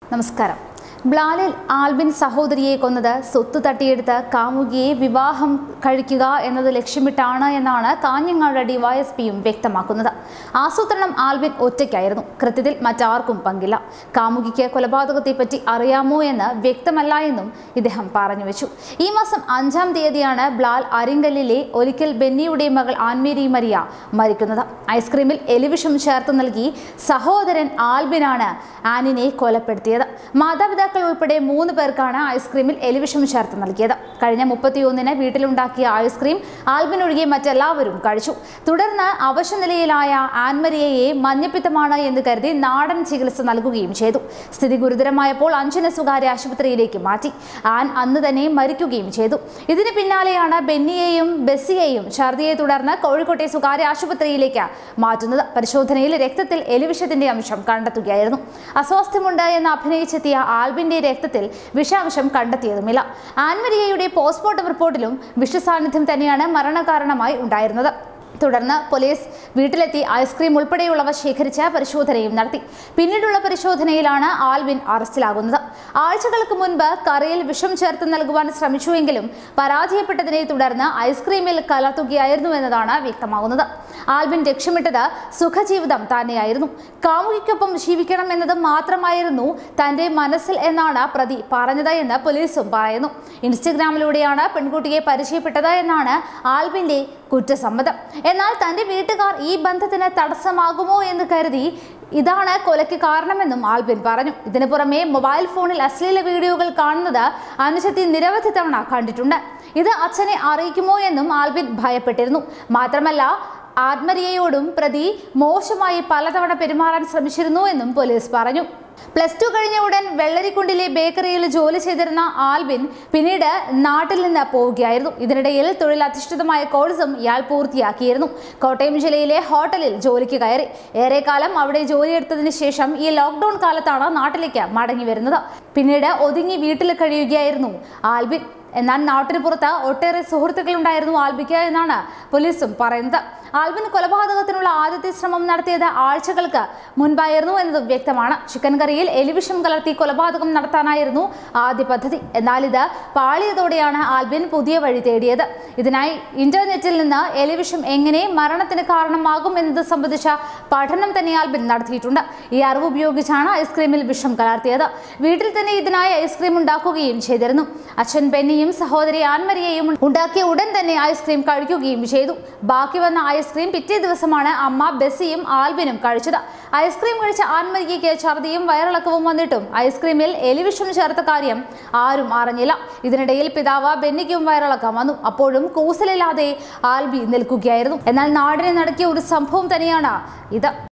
നമസ്കാരം ബ്ലാലിൽ ആൽബിൻ സഹോദരിയെ കൊന്നത് സ്വത്ത് തട്ടിയെടുത്ത് കാമുകിയെ വിവാഹം കഴിക്കുക എന്നത് ലക്ഷ്യമിട്ടാണ് എന്നാണ് കാഞ്ഞങ്ങാട് ഡിവൈഎസ്പിയും വ്യക്തമാക്കുന്നത് ആസൂത്രണം ആൽബിൻ ഒറ്റയ്ക്കായിരുന്നു കൃത്യത്തിൽ മറ്റാർക്കും പങ്കില്ല കാമുകിക്ക് കൊലപാതകത്തെപ്പറ്റി അറിയാമോ എന്ന് വ്യക്തമല്ല എന്നും ഇദ്ദേഹം പറഞ്ഞു വെച്ചു ഈ മാസം അഞ്ചാം തീയതിയാണ് ബ്ലാൽ അരിങ്കല്ലിലെ ഒരിക്കൽ ബെന്നിയുടെ മകൾ ആൻമേരി മരിയ മരിക്കുന്നത് ഐസ്ക്രീമിൽ എലിവിഷം ചേർത്ത് നൽകി സഹോദരൻ ആൽബിനാണ് ആനിനെ കൊലപ്പെടുത്തിയത് മാതാപിതാക്കൾ ഉൾപ്പെടെ മൂന്ന് പേർക്കാണ് ഐസ്ക്രീമിൽ എലിവിഷം ചേർത്ത് നൽകിയത് കഴിഞ്ഞ മുപ്പത്തിയൊന്നിന് വീട്ടിലുണ്ടാക്കിയ ഐസ്ക്രീം ആൽബിൻ ഒഴികെ മറ്റെല്ലാവരും കഴിച്ചു തുടർന്ന് അവശനിലയിലായ ആൻമരിയയെ മഞ്ഞപ്പിത്തമാണ് എന്ന് കരുതി നാടൻ ചികിത്സ നൽകുകയും ചെയ്തു സ്ഥിതി ഗുരുതരമായപ്പോൾ അഞ്ചിന് സ്വകാര്യ ആശുപത്രിയിലേക്ക് മാറ്റി ആൻ അന്ന് തന്നെ മരിക്കുകയും ചെയ്തു ഇതിന് പിന്നാലെയാണ് ബെന്നിയെയും ബെസ്സിയെയും ഛർദിയെ തുടർന്ന് കോഴിക്കോട്ടെ സ്വകാര്യ ആശുപത്രിയിലേക്ക് മാറ്റുന്നത് പരിശോധനയിൽ രക്തത്തിൽ എലിവിഷത്തിന്റെ അംശം കണ്ടെത്തുകയായിരുന്നു അസ്വാസ്ഥ്യമുണ്ട് എന്ന് അഭിനയിച്ചെത്തിയ ആൽബിന്റെ രക്തത്തിൽ വിഷാംശം കണ്ടെത്തിയതുമില്ല ആൻമരിയയുടെ പോസ്റ്റ്മോർട്ടം റിപ്പോർട്ടിലും വിഷസാന്നിധ്യം തന്നെയാണ് മരണകാരണമായി ഉണ്ടായിരുന്നത് തുടർന്ന് പോലീസ് വീട്ടിലെത്തി ഐസ്ക്രീം ഉൾപ്പെടെയുള്ളവ ശേഖരിച്ച് പരിശോധനയും നടത്തി പിന്നീടുള്ള പരിശോധനയിലാണ് ആൽവിൻ അറസ്റ്റിലാകുന്നത് ആഴ്ചകൾക്ക് മുൻപ് കറിയിൽ വിഷം ചേർത്ത് നൽകുവാൻ ശ്രമിച്ചുവെങ്കിലും പരാജയപ്പെട്ടതിനെ തുടർന്ന് ഐസ്ക്രീമിൽ കലർത്തുകയായിരുന്നു എന്നതാണ് വ്യക്തമാകുന്നത് ആൽബിൻ ലക്ഷ്യമിട്ടത് സുഖജീവിതം തന്നെയായിരുന്നു കാമുകിക്കൊപ്പം ജീവിക്കണം എന്നത് മാത്രമായിരുന്നു തന്റെ മനസ്സിൽ എന്നാണ് പ്രതി പറഞ്ഞത് എന്ന് പോലീസും പറയുന്നു ഇൻസ്റ്റഗ്രാമിലൂടെയാണ് പെൺകുട്ടിയെ പരിചയപ്പെട്ടത് എന്നാണ് ആൽബിന്റെ കുറ്റസമ്മതം എന്നാൽ തന്റെ വീട്ടുകാർ ഈ ബന്ധത്തിന് തടസ്സമാകുമോ എന്ന് കരുതി ഇതാണ് കൊലയ്ക്ക് കാരണമെന്നും ആൽബിൻ പറഞ്ഞു ഇതിനു പുറമെ മൊബൈൽ ഫോണിൽ അശ്ലീല വീഡിയോകൾ കാണുന്നത് അനുജത്തി നിരവധി തവണ കണ്ടിട്ടുണ്ട് ഇത് അച്ഛനെ അറിയിക്കുമോ എന്നും ആൽബിൻ ഭയപ്പെട്ടിരുന്നു മാത്രമല്ല ആത്മരിയയോടും പ്രതി മോശമായി പലതവണ പെരുമാറാൻ ശ്രമിച്ചിരുന്നു എന്നും പോലീസ് പറഞ്ഞു പ്ലസ് ടു കഴിഞ്ഞ ഉടൻ വെള്ളരിക്കുണ്ടിലെ ബേക്കറിയിൽ ജോലി ചെയ്തിരുന്ന ആൽബിൻ പിന്നീട് നാട്ടിൽ നിന്ന് പോവുകയായിരുന്നു ഇതിനിടയിൽ തൊഴിലധിഷ്ഠിതമായ കോഴ്സും ഇയാൾ പൂർത്തിയാക്കിയിരുന്നു കോട്ടയം ജില്ലയിലെ ഹോട്ടലിൽ ജോലിക്ക് കയറി ഏറെക്കാലം അവിടെ ജോലിയെടുത്തതിന് ശേഷം ഈ ലോക്ക്ഡൌൺ കാലത്താണ് നാട്ടിലേക്ക് മടങ്ങി വരുന്നത് പിന്നീട് ഒതുങ്ങി വീട്ടിൽ കഴിയുകയായിരുന്നു ആൽബിൻ എന്നാൽ നാട്ടിന് പുറത്ത് ഒട്ടേറെ സുഹൃത്തുക്കളുണ്ടായിരുന്നു ആൽബിക്ക് എന്നാണ് പോലീസും പറയുന്നത് ആൽബിൻ കൊലപാതകത്തിനുള്ള ആദ്യത്തെ ശ്രമം നടത്തിയത് ആഴ്ചകൾക്ക് മുൻപായിരുന്നു എന്നതും വ്യക്തമാണ് ചിക്കൻ കറിയിൽ എലിവിഷം കലർത്തി കൊലപാതകം നടത്താനായിരുന്നു ആദ്യ പദ്ധതി എന്നാൽ ഇത് പാളിയതോടെയാണ് ആൽബിൻ പുതിയ വഴി തേടിയത് ഇതിനായി ഇന്റർനെറ്റിൽ നിന്ന് എലിവിഷം എങ്ങനെ മരണത്തിന് കാരണമാകും എന്നത് സംബന്ധിച്ച പഠനം തന്നെ ആൽബിൻ നടത്തിയിട്ടുണ്ട് ഈ അറിവ് ഉപയോഗിച്ചാണ് ഐസ്ക്രീമിൽ വിഷം കലർത്തിയത് വീട്ടിൽ തന്നെ ഇതിനായി ഐസ്ക്രീം ഉണ്ടാക്കുകയും ചെയ്തിരുന്നു അച്ഛൻ ബെന്നിയും സഹോദരി ആൻമരിയയും ഉണ്ടാക്കിയ ഉടൻ തന്നെ ഐസ്ക്രീം കഴിക്കുകയും ചെയ്തു ബാക്കി വന്ന ഐസ്ക്രീം പിറ്റേ ദിവസമാണ് അമ്മ ബെസ്സിയും ആൽബിനും കഴിച്ചത് ഐസ്ക്രീം കഴിച്ച ആൻമരിയയ്ക്ക് ഛർദിയും വയറിളക്കവും വന്നിട്ടും ഐസ്ക്രീമിൽ എലിവിഷം ചേർത്ത കാര്യം ആരും അറിഞ്ഞില്ല ഇതിനിടയിൽ പിതാവ് ബെന്നിക്കും വയറിളക്കം വന്നു അപ്പോഴും കൂസലില്ലാതെ ആൽബി നിൽക്കുകയായിരുന്നു എന്നാൽ നാടിനെ നടക്കിയ ഒരു സംഭവം തന്നെയാണ് ഇത്